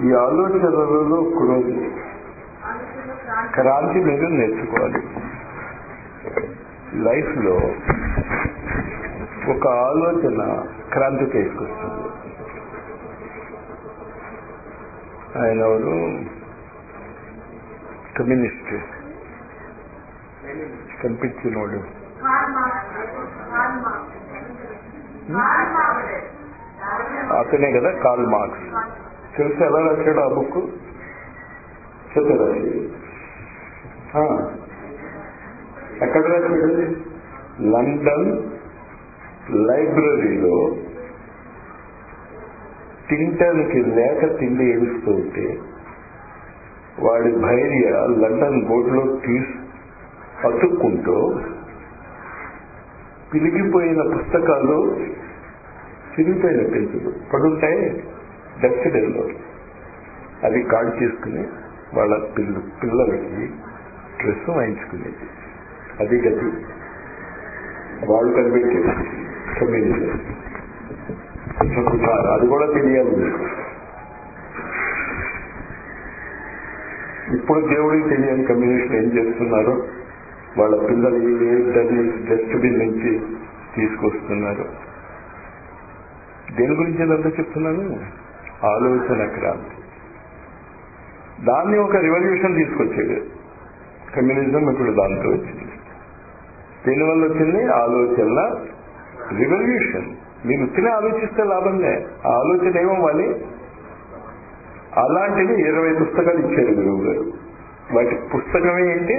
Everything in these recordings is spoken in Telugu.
ఈ ఆలోచనలలో ఒకరోజు క్రాంతి మీరు నేర్చుకోవాలి లైఫ్ లో ఒక ఆలోచన క్రాంతి తీసుకొస్తుంది ఆయన ఎవరు కమ్యూనిస్ట్ కనిపించినోడు అతనే కదా కాల్ మార్క్స్ తెలిసి ఎలా రాశాడు ఆ బుక్ చెప్పరాశి ఎక్కడ రాశాడు లండన్ లైబ్రరీలో తింటానికి లేక తిండి ఏడుస్తూ ఉంటే వాడి భార్య లండన్ బోర్డులో తీసి అతుక్కుంటూ పిలిగిపోయిన పుస్తకాలు చిరిగిపోయిన పెంచులు పడుంటాయి డస్ట్బిన్లో అవి కాల్ చేసుకుని వాళ్ళ పిల్ల పిల్లలకి డ్రెస్ వాయించుకునేది అది గతి వాళ్ళు కనిపెట్టేది కమ్యూనిజం అది కూడా తెలియాలి మీకు ఇప్పుడు దేవుడికి తెలియని కమ్యూనిస్టులు ఏం చేస్తున్నారు వాళ్ళ పిల్లలు ఏ డస్ట్బిన్ నుంచి తీసుకొస్తున్నారు దేని గురించి ఇదంతా చెప్తున్నాను ఆలోచన క్రాంతి దాన్ని ఒక రివల్యూషన్ తీసుకొచ్చాడు కమ్యూనిజం ఇప్పుడు దాంతో వచ్చింది దీనివల్ల వచ్చింది ఆలోచనల రివల్యూషన్ మీరు ఉత్తినే ఆలోచిస్తే లాభంలే ఆ ఆలోచన ఏమవ్వాలి అలాంటివి ఇరవై పుస్తకాలు ఇచ్చారు గురువు గారు వాటి పుస్తకమే ఏంటి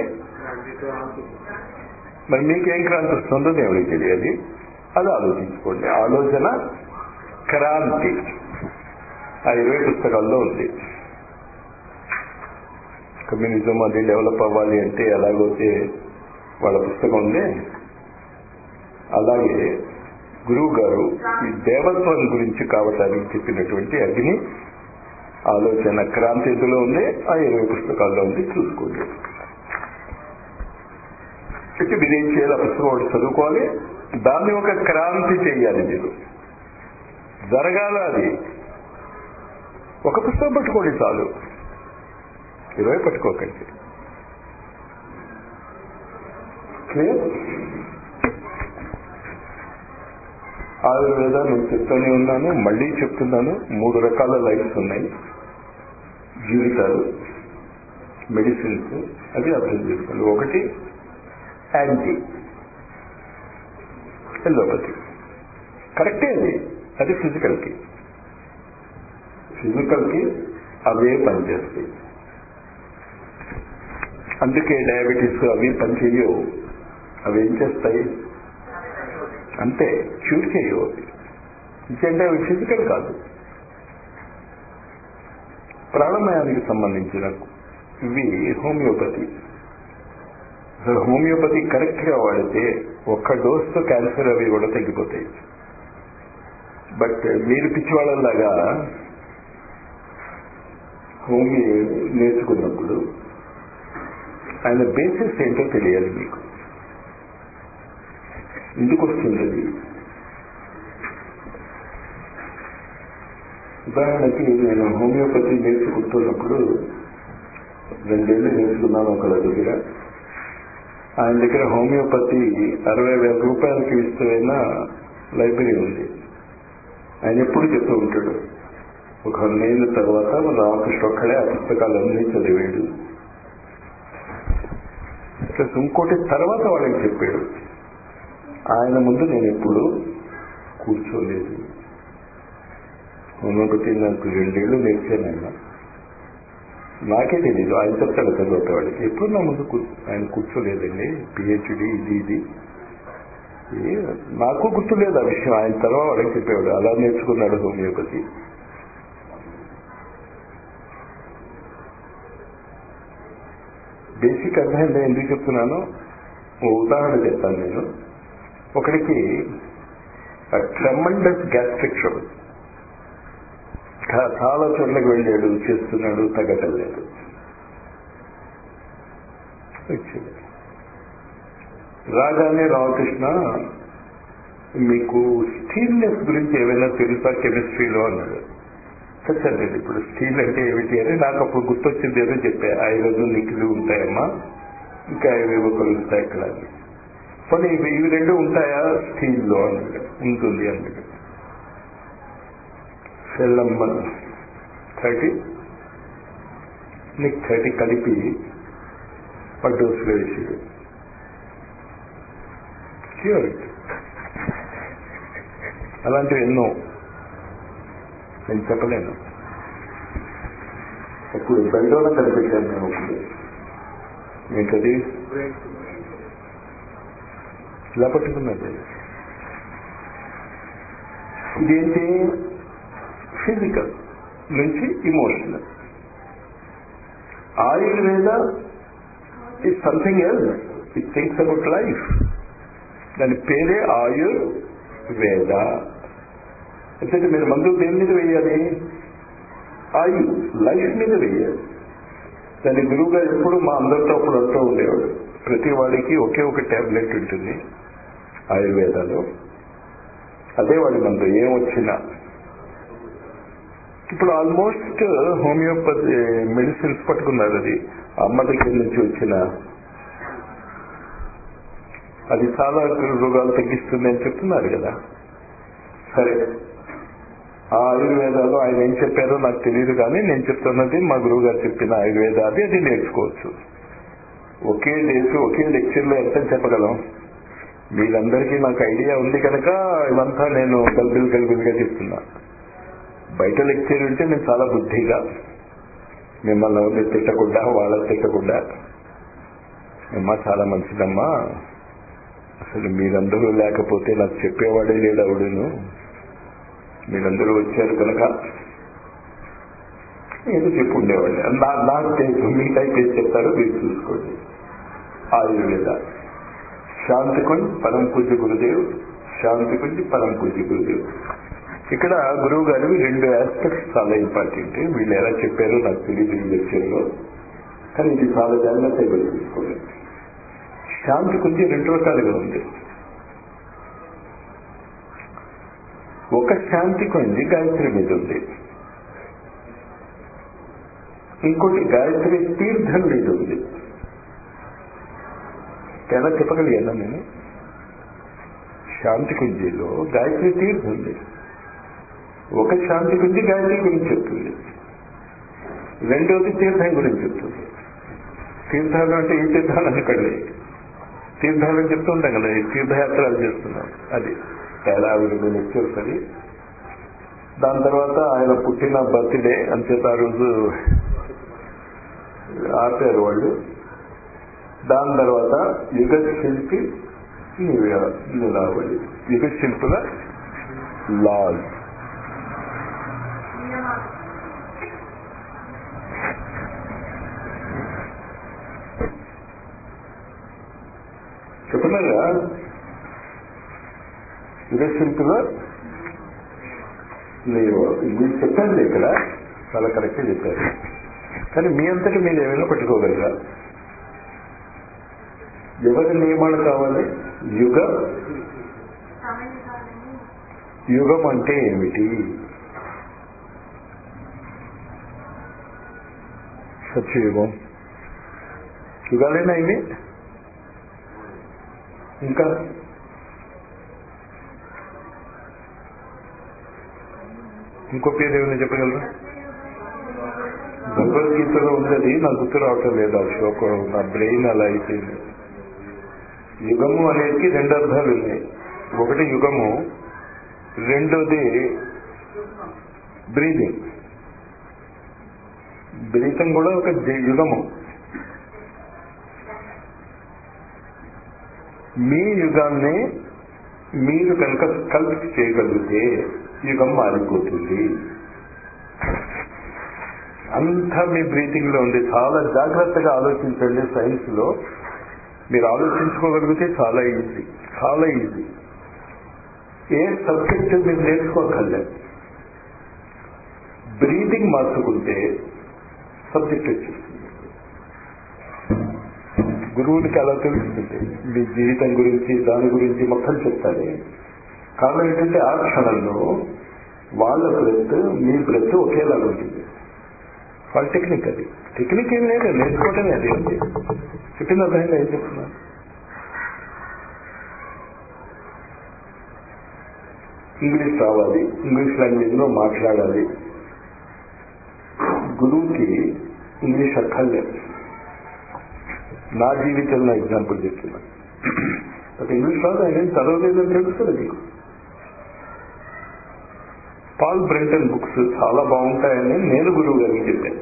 మరి మీకేం క్రాంతి వస్తుందో దేవుడికి తెలియాలి అది ఆలోచించుకోండి ఆలోచన క్రాంతి ఆ ఇరవై పుస్తకాల్లో ఉంది కమ్యూనిజం అది డెవలప్ అవ్వాలి అంటే ఎలాగైతే వాళ్ళ పుస్తకం ఉంది అలాగే గురువు గారు ఈ దేవత్వం గురించి కావటానికి చెప్పినటువంటి అగ్ని ఆలోచన క్రాంతి ఎందులో ఉంది ఆ ఇరవై పుస్తకాల్లో ఉంది చూసుకోండి అయితే మీరు ఏం చేయాలి ఆ పుస్తకం ఒకటి చదువుకోవాలి దాన్ని ఒక క్రాంతి చేయాలి మీరు జరగాల అది ఒక పుస్తకం పట్టుకోండి చాలు ఇరవై పట్టుకోకండి క్లియర్ ఆయుర్వేద నేను చెప్తూనే ఉన్నాను మళ్ళీ చెప్తున్నాను మూడు రకాల లైఫ్స్ ఉన్నాయి జీవితాలు మెడిసిన్స్ అది అర్థం చేసుకోండి ఒకటి యాంటీ ఎల్లోపతి కరెక్టే అది అది ఫిజికల్కి ఫిజికల్కి అవే పనిచేస్తాయి అందుకే డయాబెటీస్ అవి పనిచేయవు అవి ఏం చేస్తాయి అంతే క్యూర్ చేయవు ఇంకంటే అవి ఫిజికల్ కాదు ప్రాణమయానికి సంబంధించిన ఇవి హోమియోపతి అసలు హోమియోపతి కరెక్ట్ గా వాడితే ఒక్క డోస్తో క్యాన్సర్ అవి కూడా తగ్గిపోతాయి బట్ మీరు పిచ్చివాళ్ళలాగా హోమియో నేర్చుకున్నప్పుడు ఆయన బేసిస్ ఏంటో తెలియాలి మీకు ఎందుకు వస్తుంది అది ఉదాహరణకి నేను హోమియోపతి నేర్చుకుంటున్నప్పుడు రెండేళ్లు నేర్చుకున్నాను ఒకళ్ళ దగ్గర ఆయన దగ్గర హోమియోపతి అరవై వేల రూపాయలకి ఇస్తున్న లైబ్రరీ ఉంది ఆయన ఎప్పుడు చెప్తూ ఉంటాడు ఒక నెల తర్వాత మన రామకృష్ణ ఒక్కడే ఆ పుస్తకాలన్నీ చదివాడు ప్లస్ ఇంకోటి తర్వాత వాళ్ళకి చెప్పాడు ఆయన ముందు నేను ఎప్పుడు కూర్చోలేదు హోమియోపతి నాకు రెండేళ్లు నేర్చాను ఆయన నాకే తెలీదు ఆయన చెప్తాడు చదివే వాడికి ఎప్పుడు నా ముందు ఆయన కూర్చోలేదండి పిహెచ్డి ఇది ఇది నాకు గుర్తులేదు ఆ విషయం ఆయన తర్వాత వాడికి చెప్పేవాడు అలా నేర్చుకున్నాడు హోమియోపతి బేసిక్ అర్థం ఎందుకు చెప్తున్నాను ఓ ఉదాహరణ చెప్తాను నేను ఒకడికి ట్రెమండస్ గ్యాస్ట్రిక్ ట్రబుల్ చాలా చోట్లకి వెళ్ళాడు చేస్తున్నాడు తగ్గటం లేదు వచ్చింది రాగానే రామకృష్ణ మీకు స్టీల్నెస్ గురించి ఏమైనా తెలుసా కెమిస్ట్రీలో అన్నాడు చచ్చలేదు ఇప్పుడు స్టీల్ అంటే ఏమిటి అని నాకు అప్పుడు గుర్తొచ్చింది ఏదో చెప్పా ఐరన్ నిక్కులు ఉంటాయమ్మా ఇంకా ఏవేవో కలుస్తాయి ఇక్కడ అని పోనీ ఇవి ఇవి రెండు ఉంటాయా స్టీల్లో అన్నాడు ఉంటుంది అన్నాడు సెల్ నంబర్ థర్టీ నీకు థర్టీ కలిపి పడ్డోసులో వేసాడు క్యూర్ అలాంటివి ఎన్నో నేను చెప్పలేను ఇప్పుడు బెల్డోన కనిపెట్టాను నేను ఇప్పుడు ఏంటది ఇలా పట్టుకున్నది ఇదేంటి ఫిజికల్ నుంచి emotional Ayurveda is something else it thinks about life దాని పేరే ఆయుర్వేద ఎందుకంటే మీరు మందులు దేని మీద వేయాలి ఆయు లైఫ్ మీద వేయాలి దాని గురువుగా ఎప్పుడు మా అందరితో అప్పుడు అంటూ ఉండేవాడు ప్రతి వాడికి ఒకే ఒక టాబ్లెట్ ఉంటుంది ఆయుర్వేదాలో అదే వాడి మందు ఏం వచ్చినా ఇప్పుడు ఆల్మోస్ట్ హోమియోపతి మెడిసిన్స్ పట్టుకున్నారు అది అమ్మ దగ్గర నుంచి వచ్చిన అది చాలా రోగాలు తగ్గిస్తుంది అని చెప్తున్నారు కదా సరే ఆ ఆయుర్వేదాలు ఆయన ఏం చెప్పారో నాకు తెలియదు కానీ నేను చెప్తున్నది మా గురువు గారు చెప్పిన ఆయుర్వేద అది అది నేర్చుకోవచ్చు ఒకే డేస్ ఒకే లెక్చర్ లో ఎంత చెప్పగలం మీరందరికీ నాకు ఐడియా ఉంది కనుక ఇవంతా నేను గల్బిల్ గల్బిల్గా చెప్తున్నా బయట లెక్చర్ ఉంటే నేను చాలా బుద్ధిగా మిమ్మల్ని ఎవరిని తిట్టకుండా వాళ్ళని తిట్టకుండా అమ్మా చాలా మంచిదమ్మా అసలు మీరందరూ లేకపోతే నాకు చెప్పేవాడే లేడు అవుడును మీరందరూ వచ్చారు కనుక ఏదో చెప్పు ఉండేవాడిని నా నాకు తెలుసు మీ టైప్ ఏం చెప్తారో మీరు చూసుకోండి ఆయుర్వేద శాంతి కుంజ్ పరం పూజ్య గురుదేవ్ శాంతి కుంజ్ పరం పూజ్య గురుదేవ్ ఇక్కడ గురువు గారు రెండు ఆస్పెక్ట్స్ చాలా ఇంపార్టెంట్ వీళ్ళు ఎలా చెప్పారో నాకు తెలియదు ఈ లెక్చర్లో కానీ ఇది చాలా జాగ్రత్తగా తీసుకోండి శాంతి కుంజి రెండు రకాలుగా ఉంది ఒక శాంతి కొంది గాయత్రి మీద ఉంది ఇంకోటి గాయత్రి తీర్థం మీద ఉంది ఎలా చెప్పగలిగాను నేను శాంతి కుంజీలో గాయత్రి తీర్థం ఉంది ఒక శాంతి కుంజి గాయత్రి గురించి చెప్తుంది రెండవది తీర్థం గురించి చెప్తుంది తీర్థాలు అంటే ఈ తీర్థాలు అనుకోండి తీర్థాలని చెప్తూ ఉంటాం కదా ఈ తీర్థయాత్రలు చేస్తున్నాం అది తేడా విడుదల లెక్చర్స్ అది దాని తర్వాత ఆయన పుట్టిన బర్త్డే అంచేత ఆ రోజు ఆపారు వాళ్ళు దాని తర్వాత యుగ శిల్పి నిలావళి యుగ శిల్పుల లాల్ చెప్తున్నారా యుగ శిల్పుల మీరు మీరు చెప్పండి ఇక్కడ చాలా కరెక్ట్గా చెప్పారు కానీ మీ అంతటి మీరు ఏమైనా పట్టుకోగలరా ఎవరి నియమాలు కావాలి యుగ యుగం అంటే ఏమిటి సత్యయుగం యుగాలేనా ఇవి ఇంకా ఇంకో పేరు ఏమైనా చెప్పగలరా భగవద్గీతలో ఉన్నది నాకు గుర్తు రావటం లేదు ఆ శ్లోకం నా బ్రెయిన్ అలా అయిపోయింది యుగము అనేది రెండు అర్థాలు ఉన్నాయి ఒకటి యుగము రెండోది బ్రీదింగ్ బ్రీతింగ్ కూడా ఒక యుగము మీ యుగాన్ని మీరు కనుక కల్ప్ చేయగలిగితే యుగం మారిపోతుంది అంతా మీ బ్రీతింగ్ లో ఉంది చాలా జాగ్రత్తగా ఆలోచించండి సైన్స్ లో మీరు ఆలోచించుకోగలిగితే చాలా ఈజీ చాలా ఈజీ ఏ సబ్జెక్ట్ మీరు నేర్చుకోగలరు బ్రీతింగ్ మార్చుకుంటే సబ్జెక్ట్ వచ్చేస్తుంది గురువులకి అలా తెలుస్తుంది మీ జీవితం గురించి దాని గురించి మొత్తం చెప్తారు కారణం ఏంటంటే ఆ క్షణంలో వాళ్ళ బ్రెత్ మీ బ్రెత్ ఒకేలాగా ఉంటుంది వాళ్ళ టెక్నిక్ అది టెక్నిక్ ఏం లేదు నేర్చుకోవటమే అది ఏంటి చెప్పిన అర్థమైందా ఏం చెప్తున్నా ఇంగ్లీష్ రావాలి ఇంగ్లీష్ లాంగ్వేజ్ లో మాట్లాడాలి గురువుకి ఇంగ్లీష్ అక్కర్లేదు నా జీవితంలో ఎగ్జాంపుల్ చెప్తున్నా బట్ ఇంగ్లీష్ రాదు ఆయన ఏం చదవలేదని తెలుస్తుంది మీకు పాల్ బ్రెంటన్ బుక్స్ చాలా బాగుంటాయని నేను గురువు గారికి చెప్పాను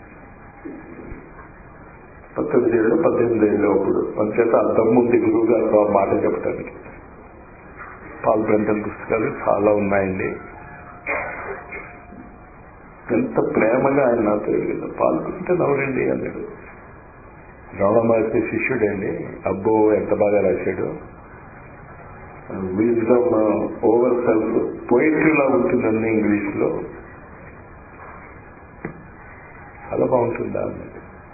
పంతొమ్మిది ఏళ్ళు పద్దెనిమిది ఏళ్ళు అప్పుడు అంచేత ఆ దమ్ముంది గురువు గారితో ఆ మాట చెప్పడానికి పాల్ బ్రెంటన్ పుస్తకాలు చాలా ఉన్నాయండి ఎంత ప్రేమగా ఆయన నాతో అడిగాడు పాల్ బ్రెంటన్ ఎవరండి అన్నాడు రమణ మహర్షి శిష్యుడండి అబ్బో ఎంత బాగా రాశాడు విజ్డమ్ ఓవర్ సెల్ఫ్ పోయిట్రీలా ఉంటుందండి ఇంగ్లీష్ లో చాలా బాగుంటుందా అన్నది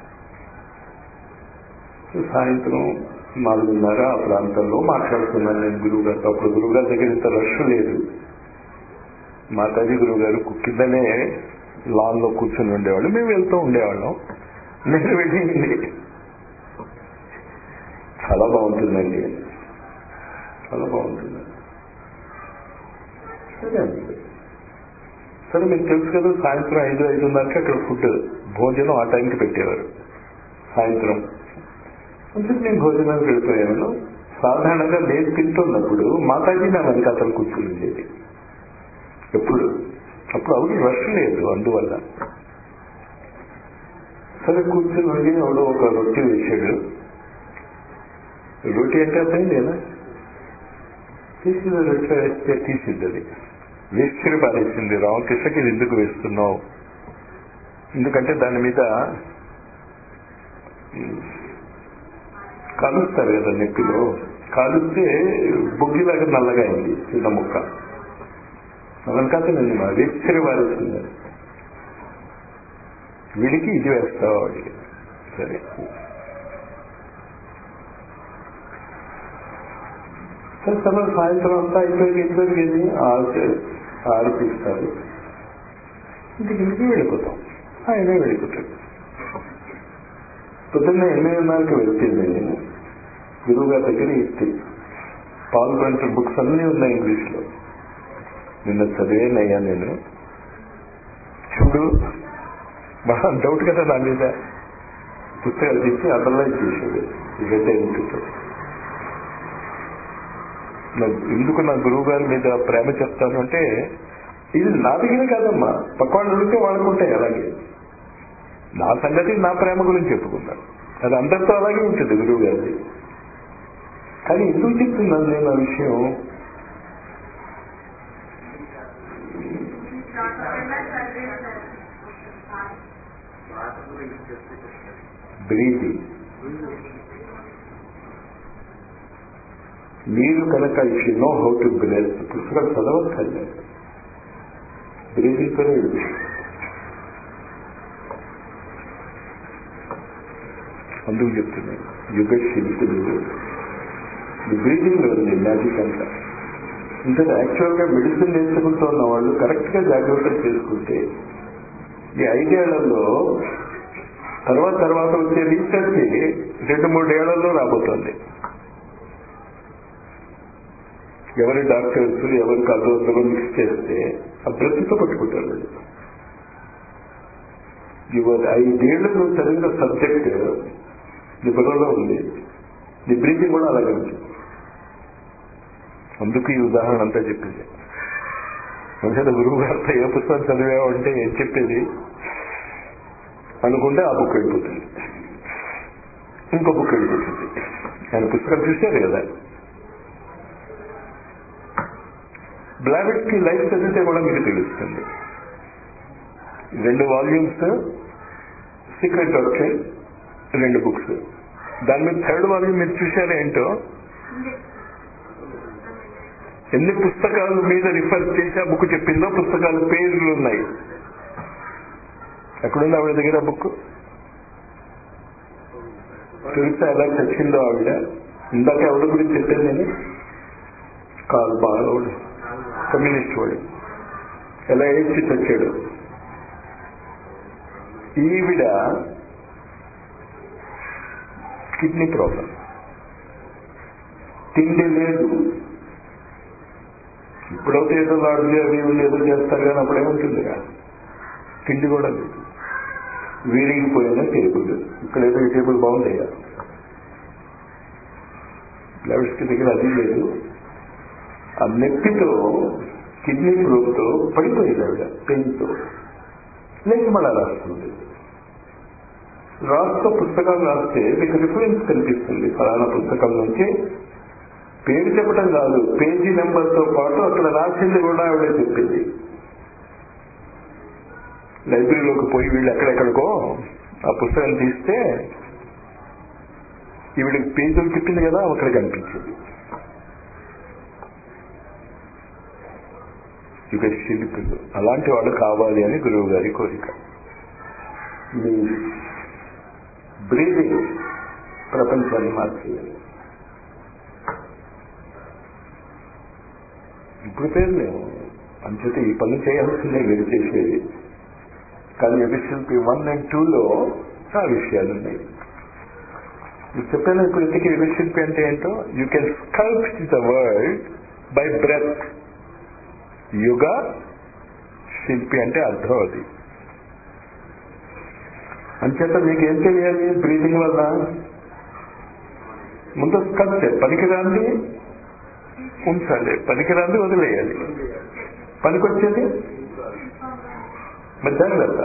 సాయంత్రం నాలుగున్నర ఆ ప్రాంతంలో మాట్లాడుతున్నాను నేను గురువు గారితో అప్పుడు గురువు గారి దగ్గర ఇంత రష్ లేదు మాతాజీ గురువు గారు కిందనే లాన్ లో కూర్చొని ఉండేవాళ్ళు మేము వెళ్తూ ఉండేవాళ్ళం నేను వెళ్ళింది చాలా బాగుంటుందండి చాలా బాగుంటుంది సరే అండి సరే మీకు తెలుసు కదా సాయంత్రం ఐదు ఐదున్నరకి అక్కడ ఫుడ్ భోజనం ఆ టైంకి పెట్టేవారు సాయంత్రం అంటే నేను భోజనానికి వెళ్ళిపోయాను సాధారణంగా నేను తింటున్నప్పుడు మాతాజీ నా వెనక అతను కూర్చుని ఉండేది ఎప్పుడు అప్పుడు అవును రష్ లేదు అందువల్ల సరే కూర్చుని ఉండి ఎవడో ఒక రొట్టె వేసాడు రోటీ అంటే అర్థం లేదా తీసింది రొట్టె వేస్తే తీసింది అది వేసుకుని పారేసింది రామకృష్ణకి ఇది ఎందుకు వేస్తున్నావు ఎందుకంటే దాని మీద కాలుస్తారు కదా నెప్పిలో కాలుస్తే బొగ్గిలాగా నల్లగా అయింది చిన్న ముక్క వెనకాత నేను మా వేసుకుని పారేసింది వీడికి ఇది వేస్తావు వాడికి సరే సరే తర్వాత సాయంత్రం అంతా అయిపోయి ఏం జరిగేది ఆడిపిస్తారు ఇంటికి ఇంటికి వెళ్ళిపోతాం ఆయనే వెళ్ళిపోతాడు పొద్దున్న ఎనిమిదిన్నరకి వెళ్తే నేను గురువు గారి దగ్గర ఇస్తే పాల్ బ్రంటర్ బుక్స్ అన్నీ ఉన్నాయి ఇంగ్లీష్ లో నిన్న చదివేనయ్యా నేను చూడు బాగా డౌట్ కదా నా మీద పుస్తకాలు తీసి అండర్లైన్ చేసేది ఇదైతే ఉంటుందో ఎందుకు నా గురువు గారి మీద ప్రేమ చెప్తాను అంటే ఇది నా దగ్గర కాదమ్మా పక్క వాళ్ళు అడిగితే వాళ్ళకుంటాయి అలాగే నా సంగతి నా ప్రేమ గురించి చెప్పుకున్నాను అది అందరితో అలాగే ఉంటుంది గురువు గారిది కానీ ఎందుకు చెప్తున్నాను నేను ఆ విషయం బ్రీతింగ్ మీరు కనుక if you know how to breathe పుస్తకాలు చదవక్కర్లేదు బ్రీతింగ్తోనే అందుకు చెప్తున్నాను యుగ శిల్పులు ఈ బ్రీతింగ్ ఉంది మ్యాజిక్ అంతా ఇంకా యాక్చువల్ గా మెడిసిన్ నేర్చుకుంటున్న వాళ్ళు కరెక్ట్ గా జాగ్రత్తలు చేసుకుంటే ఈ ఐదేళ్లలో తర్వాత తర్వాత వచ్చే రీసెర్చ్ రెండు మూడేళ్లలో రాబోతోంది ఎవరి డాక్టర్స్ ఎవరికి అదోదరో మిక్స్ చేస్తే ఆ బ్రతితో పట్టుకుంటారు వాళ్ళు ఇవాళ ఐదేళ్లు నువ్వు చదివిన సబ్జెక్ట్ నీ బుర్రలో ఉంది నీ బ్రీతింగ్ కూడా అలాగే ఉంది అందుకు ఈ ఉదాహరణ అంతా చెప్పింది మంచిగా గురువు గారితో ఏ పుస్తకం చదివావు అంటే ఏం చెప్పేది అనుకుంటే ఆ బుక్ వెళ్ళిపోతుంది ఇంకో బుక్ వెళ్ళిపోతుంది ఆయన పుస్తకం చూశారు కదా బ్లావెట్ కి లైఫ్ చదివితే కూడా మీకు తెలుస్తుంది రెండు వాల్యూమ్స్ సీక్రెట్ డాక్టర్ రెండు బుక్స్ దాని మీద థర్డ్ వాల్యూమ్ మీరు చూశారా ఏంటో ఎన్ని పుస్తకాల మీద రిఫర్ చేసి ఆ బుక్ చెప్పిందో పుస్తకాల పేర్లు ఉన్నాయి ఎక్కడుంది ఆవిడ దగ్గర బుక్ తెలుసా ఎలా చచ్చిందో ఆవిడ ఇందాక ఎవరి గురించి చెప్పాను నేను కాల్ బాగా కమ్యూనిస్ట్ వాడు ఎలా ఏడ్చి చచ్చాడు ఈవిడ కిడ్నీ ప్రాబ్లం తిండి లేదు ఇప్పుడైతే ఏదో లాడ్జీ అవి ఇవి ఏదో చేస్తారు కానీ అప్పుడేముంటుందిగా తిండి కూడా లేదు విరిగిపోయిన టేబుల్ ఇక్కడేదో ఈ టేబుల్ బాగుంటాయా లెవెల్స్కి దగ్గర అది లేదు ఆ నెప్పితో కిడ్నీ ప్రోబ్తో పడిపోయింది ఆవిడ పెయిన్తో లేచి మళ్ళా రాస్తుంది రాష్ట్ర పుస్తకాలు రాస్తే మీకు రిఫరెన్స్ కనిపిస్తుంది ఫలానా పుస్తకం నుంచి పేరు చెప్పడం కాదు పేజీ నెంబర్తో పాటు అక్కడ రాసింది కూడా ఆవిడే చెప్పింది లైబ్రరీలోకి పోయి వీళ్ళు ఎక్కడెక్కడికో ఆ పుస్తకం తీస్తే ఈవిడికి పేజీలు తిప్పింది కదా అక్కడ కనిపించింది ఇక శిల్పులు అలాంటి వాళ్ళు కావాలి అని గురువు గారి కోరిక మీ బ్రీదింగ్ ప్రపంచాన్ని మార్చేయాలి ఇప్పుడు పేరు లేవు అంచేత ఈ పని చేయాల్సిందే మీరు చేసేది కానీ ఎఫిషియన్సీ వన్ అండ్ టూలో ఆ విషయాలు ఉన్నాయి మీకు చెప్పాను ఇప్పుడు ఇంతకీ ఎఫిషియన్సీ అంటే ఏంటో you can sculpt the world by breath యుగ శిల్పి అంటే అర్థం అది అంచేత మీకు ఏం తెలియాలి బ్రీతింగ్ వల్ల ముందు స్కల్ప్చర్ పనికిరాంది ఉంచాలి పనికిరాంది వదిలేయాలి పనికొచ్చేది మరి జాగ్రత్త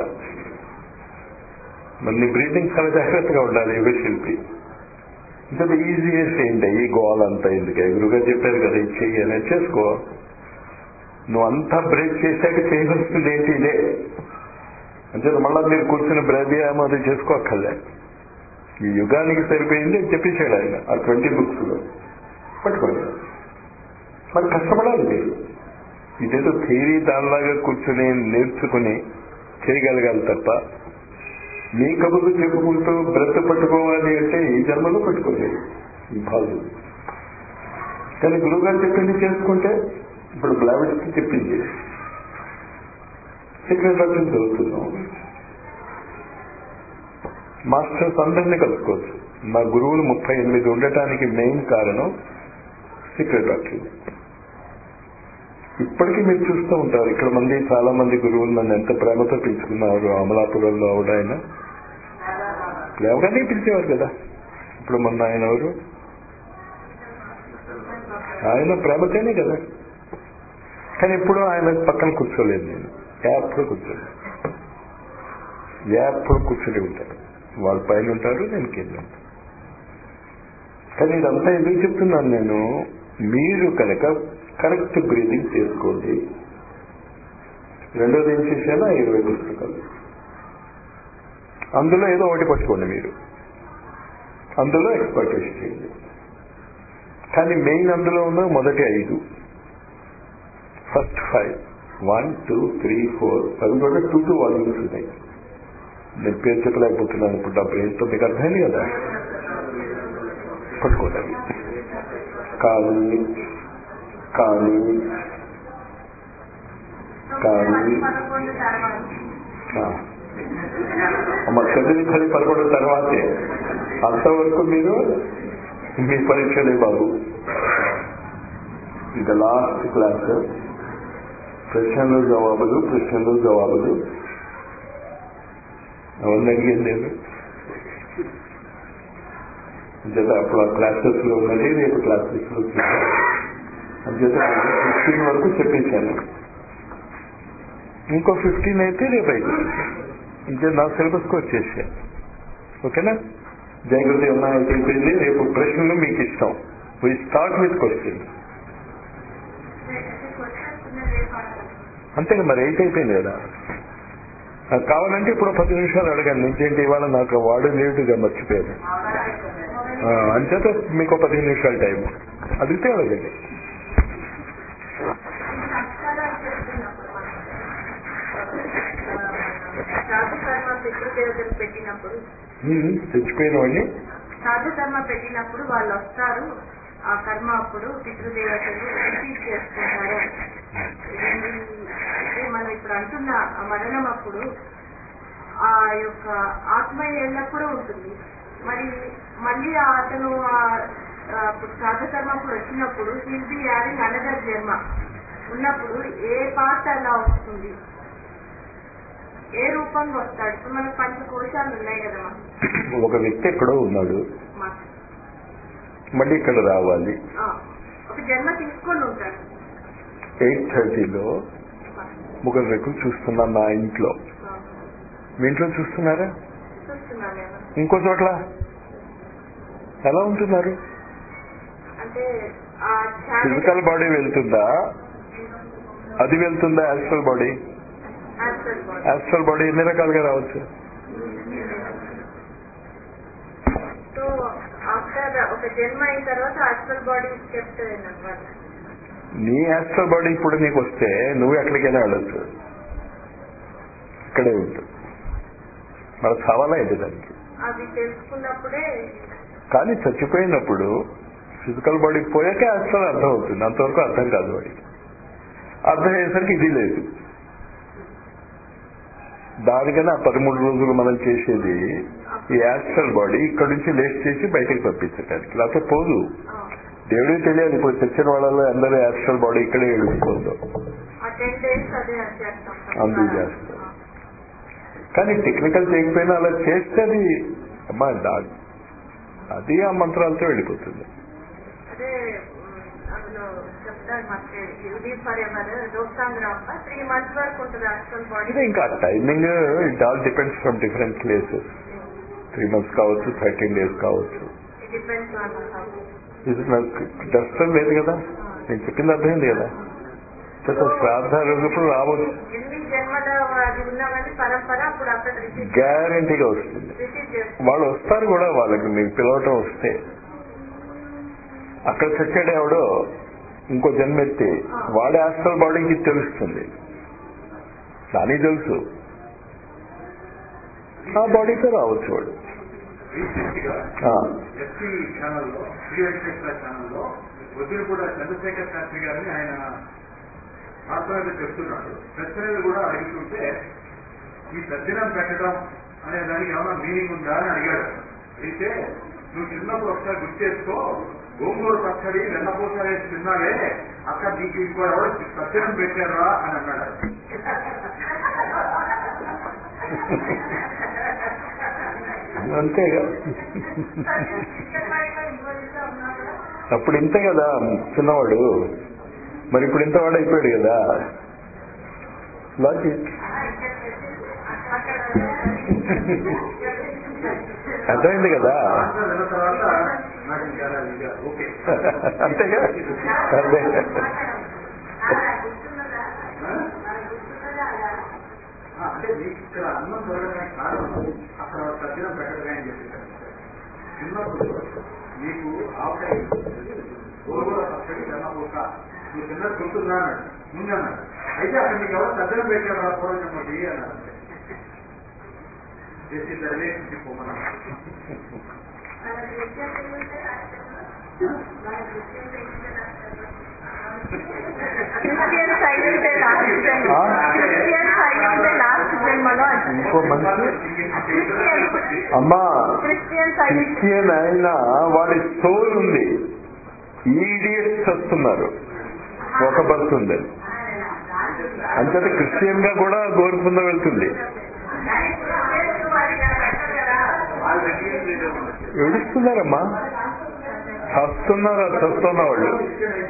మళ్ళీ బ్రీతింగ్ చాలా జాగ్రత్తగా ఉండాలి యుగ శిల్పి ఇంకా ఈజీయెస్ట్ ఏంటి ఈ గోల్ అంతా ఎందుకు ఎదురుగా చెప్పారు కదా ఇది చెయ్యి అనేది చేసుకో నువ్వు అంతా బ్రేక్ చేశాక చేయవలసింది ఏంటి ఇదే అంటే మళ్ళా మీరు కూర్చుని బ్రవ్యాయామం అది చేసుకోక్కర్లే ఈ యుగానికి సరిపోయింది అని చెప్పేసాడు ఆయన ఆ ట్వంటీ బుక్స్ లో పట్టుకోండి మరి కష్టపడాలి మీరు ఇదేదో థియరీ దానిలాగా కూర్చుని నేర్చుకుని చేయగలగాలి తప్ప మీ కబుర్లు చెప్పుకుంటూ బ్రత పట్టుకోవాలి అంటే ఈ జన్మలో పట్టుకోలేదు ఈ బాధలు కానీ గురువుగారు చెప్పింది చేసుకుంటే ఇప్పుడు బ్లావెట్స్కి చెప్పింది సీక్రెట్ డాక్టర్ చదువుతున్నాం మాస్టర్స్ అందరినీ కలుసుకోవచ్చు మా గురువులు ముప్పై ఎనిమిది ఉండటానికి మెయిన్ కారణం సీక్రెట్ డాక్టర్ ఇప్పటికీ మీరు చూస్తూ ఉంటారు ఇక్కడ మంది చాలా మంది గురువులు నన్ను ఎంత ప్రేమతో పిలుచుకున్నారు అమలాపురంలో ఆవిడ ఆయన ప్రేమగానే పిలిచేవారు కదా ఇప్పుడు మొన్న ఆయన ఎవరు ఆయన ప్రేమతోనే కదా కానీ ఎప్పుడు ఆయన పక్కన కూర్చోలేదు నేను ఎప్పుడు కూర్చోలేదు ఎప్పుడు కూర్చొని ఉంటారు వాళ్ళ పైన ఉంటారు నేను కింద ఉంటాను కానీ ఇదంతా ఎందుకు చెప్తున్నాను నేను మీరు కనుక కరెక్ట్ బ్రీదింగ్ చేసుకోండి రెండోది ఏం చేశాను ఆ ఇరవై పుస్తకాలు అందులో ఏదో ఒకటి పట్టుకోండి మీరు అందులో ఎక్స్పర్టైజ్ చేయండి కానీ మెయిన్ అందులో ఉన్న మొదటి ఐదు first five one two three four అవి కూడా టూ టూ వాల్యూమ్స్ ఉన్నాయి నేను పేరు చెప్పలేకపోతున్నాను ఇప్పుడు నా బ్రెయిన్తో మీకు అర్థమైంది కదా పట్టుకోండి కానీ కానీ కానీ అమ్మ చదివి చదివి పదకొండు తర్వాతే అంతవరకు మీరు మీ పరీక్షలే బాబు ఇది లాస్ట్ క్లాస్ ప్రశ్నలు జవాబులు ప్రశ్నలు జవాబులు ఎవరిని అడిగింది నేను అంచేత అప్పుడు ఆ క్లాసెస్ లో ఉన్నది రేపు క్లాసెస్ లో అంచేత ఫిఫ్టీన్ వరకు చెప్పేశాను ఇంకో ఫిఫ్టీన్ అయితే రేపు అయితే ఇంకా నా సిలబస్కి వచ్చేసా ఓకేనా జాగ్రత్త ఏమన్నా అయిపోయింది రేపు ప్రశ్నలు మీకు ఇష్టం వీ స్టార్ట్ విత్ క్వశ్చన్ అంతే మరి ఎయిట్ అయిపోయింది కదా నాకు కావాలంటే ఇప్పుడు పది నిమిషాలు అడగండి ఇంకేంటి ఇవాళ నాకు వాడు లేటుగా మర్చిపోయాను అంచేత మీకు పదిహేను నిమిషాలు టైం అడిగితే అడగండి సాధు కర్మ పితృదేవతలు పెట్టినప్పుడు తెచ్చిపోయిన వాడిని సాధు కర్మ పెట్టినప్పుడు వాళ్ళు వస్తారు ఆ కర్మ అప్పుడు పితృదేవతలు రిపీట్ చేసుకుంటారు ఇది అంటే మనం అంటున్న ఆ మరణం అప్పుడు ఆ యొక్క ఆత్మ ఎల్లప్పుడూ ఉంటుంది మరి మళ్ళీ ఆ అతను ఆ- ఆ అప్పుడు సాధకర్మ అప్పుడు వచ్చినప్పుడు హిల్ బి హ్యావింగ్ అనదర్ జన్మ ఉన్నప్పుడు ఏ పార్ట్ అలా వస్తుంది ఏ రూపంగా వస్తాడు ఇప్పుడు మనకు పంచకోశాలు ఉన్నాయి కదమ్మా ఒక వ్యక్తి ఎక్కడో ఉన్నాడు మా మళ్ళీ ఇక్కడ రావాలి ఆ, ఒక జన్మ తీసుకొని ఉంటాడు ఎయిట్ థర్టీలో మా, ముగ్గురు రెక్కులు చూస్తున్నాను నా ఇంట్లో ఆ, మీ ఇంట్లో చూస్తున్నారా చూస్తున్నాను ఏమో. ఇంకో చోట్ల ఎలా ఉంటున్నారు అంటే ఆ ఛానల్ ఫిజికల్ బాడీ వెళ్తుందా అది వెళ్తుందా astral body astral body astral body ఎన్ని రకాలుగా రావచ్చు సో ఆఫ్టర్ ఒక జన్మ అయిన తర్వాత యాస్ట్రల్ బాడీ స్టెప్ అనమాట నీ యాస్ట్రల్ బాడీ ఇప్పుడు నీకు వస్తే నువ్వు ఎక్కడికైనా వెళ్ళొచ్చు ఇక్కడే ఉంటుంది మన సవాలా ఏంటి దానికి అవి తెలుసుకున్నప్పుడే కానీ చచ్చిపోయినప్పుడు ఫిజికల్ బాడీ పోయాకే యాస్ట్రల్ అర్థం అవుతుంది అంతవరకు అర్థం కాదు వాడికి అర్థం అయ్యేసరికి ఇది లేదు దానికన్నా ఆ పదమూడు రోజులు మనం చేసేది ఈ యాస్ట్రల్ బాడీ ఇక్కడ నుంచి లేట్ చేసి బయటకు పంపించడానికి లేకపోతే పోదు ఆ, దేవుడికి తెలియాలి ఇప్పుడు చచ్చిన వాళ్ళలో అందరూ యాస్ట్రల్ బాడీ ఇక్కడే ఏడుకుపోదు ఆ టెన్ డేస్ అదే చేస్తాం అందుకు చేస్తాం. కానీ టెక్నికల్ చేయకపోయినా అలా చేస్తే అది అమ్మా దా- అది ఆ మంత్రాలతో వెళ్ళిపోతుంది అదే ఉమ్, అందులో చెప్తారు మాకు ఇది ఫర్ ఎవర్ దోస్తాంగ్రామ్ త్రీ మంత్స్ వరకు ఉంటుంది యాస్ట్రల్ బాడీ ఇది ఇంకా timing it all depends from different places three months కావచ్చు థర్టీన్ డేస్ కావచ్చు డిపెండ్స్ ఆన్ ఇది నాకు డస్టర్ లేదు కదా నేను చెప్పింది అర్థమైంది కదా చేత శ్రాద్ధ రోజుప్పుడు రావచ్చు ఎన్ని జన్మల అది ఉన్నా కానీ పరంపర అప్పుడు అక్కడ రిసీవ్ గ్యారంటీగా వస్తుంది రిసీవ్ చేస్తుంది వాళ్ళు వస్తారు కూడా వాళ్ళకి మీకు పిలవటం వస్తే అక్కడ చచ్చాడు ఎవడో ఇంకో జన్మెత్తి వాడి ఆస్ట్రల్ బాడీకి తెలుస్తుంది దానికి తెలుసు ఆ బాడీతో రావచ్చు వాడు రీసెంట్ గా ఆ, ఎస్పీ ఛానల్లో శ్రీ వెంకటేశ్వర ఛానల్లో వదిలి కూడా చంద్రశేఖర్ శాస్త్రి గారిని ఆయన ఆత్మహత్య చెప్తున్నాడు ప్రశ్నలు కూడా అడుగుతుంటే ఈ సజ్జనం పెట్టడం అనే దానికి ఏమైనా మీనింగ్ ఉందా అని అడిగాడు అయితే నువ్వు చిన్నప్పుడు ఒకసారి గుర్తు చేసుకో గోంగూర పచ్చడి వెన్నపూస వేసి తిన్నాడే అక్కడ నీకు ఇంకో ఎవరు సజ్జనం పెట్టారా అని అన్నాడు అంతేగా అప్పుడు ఇంతే కదా చిన్నవాడు మరి ఇప్పుడు ఇంతవాడు అయిపోయాడు కదా లాజిక్ అర్థమైంది కదా ఆన్సర్ విన్న తర్వాత నాకు ఇంకా ఇంకా ఓకే అంతేగా అదే ఆ, అంటే మీకు ఇక్కడ అన్నం దొరకడానికి కారణం అక్కడ సజ్జనం పెట్టడమే అని చెప్పారు చిన్నప్పుడు మీకు ఆవకాయ గోరుగూర పచ్చడి వెన్నపూస నువ్వు తిన్నది గుర్తుందా అన్నాడు ముందు అన్నాడు అయితే అక్కడ మీకు ఎవరు సజ్జనం పెట్టారు ఆ పూర్వం చెప్పండి అన్నాడు చేసి రిలేషన్షిప్ పోమన్నాడు క్రిస్టియన్స్ అయి ఉంటే లాస్ట్ జన్మ ఆ? క్రిస్టియన్స్ అయి ఉంటే లాస్ట్ జన్మలో అంటారు. ఇంకో మనిషి క్రిస్టియన్స్ అమ్మా క్రిస్టియన్స్ అయి క్రిస్టియన్ అయినా వాడి సోల్ ఉంది ఈడియట్స్ వస్తున్నారు ఒక బర్త్ ఉంది అంతటి క్రిస్టియన్ గా కూడా గోరుకుంద వెళ్తుంది వాళ్ళు రెగ్యులేట్ చేయడం ఏడుస్తున్నారమ్మా చస్తున్నారు చస్తున్న వాళ్ళు క్రిస్టియన్